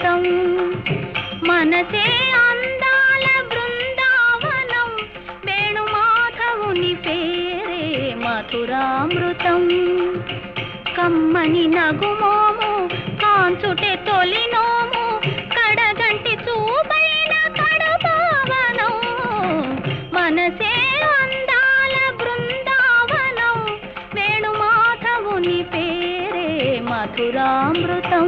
మధురామృతం మనసే అందాల బృందావనం వేణుమాధవుని పేరే మధురామృతం కమ్మని నగుమోము కాంచుటే తొలినోము కడగంటి చూపైన కడపావనం మనసే అందాల బృందావనం వేణుమాధవుని పేరే మధురామృతం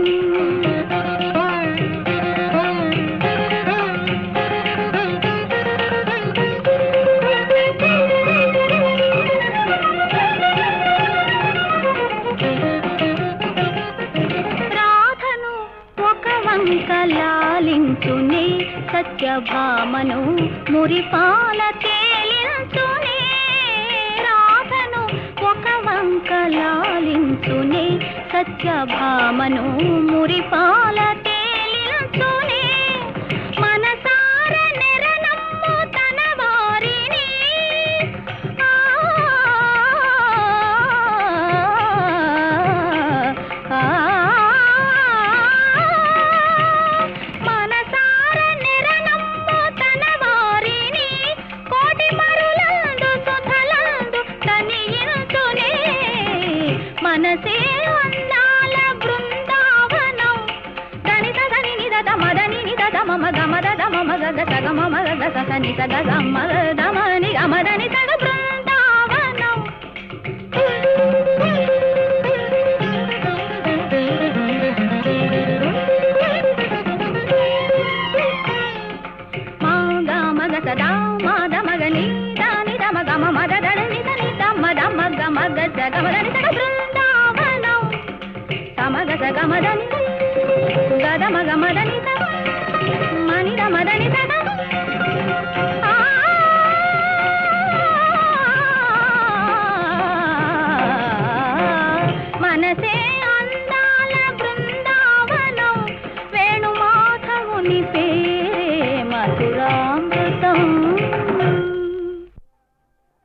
రాధను ఒక వంక లాలించునే సత్యభామను మురిపాల తేలించునే రాధను ఒక వంక లాలించునే సత్యభామను మురిపాల తేలించునే మనసార నెరనమ్ము తన వారిని మనసార నిరనమ్ము తన వారిని కోటి మరులందు సుధలందు తనియించునే మనసే అందాల బృందావనం దని సదని నిద మదని నిద మమ గమద దమ మగ గ సగ మమ గ స సని సగ గమ దమని గమదని సగ బృందావనం మగ మగ సదా మద మగ ని దాని దమ గమ మద దడ ని దని దమ దమ గమ గ స గమ దని సగ బృందావనం సమగ స గమ దని గద మగ మదని సగ మని దమ దని సగ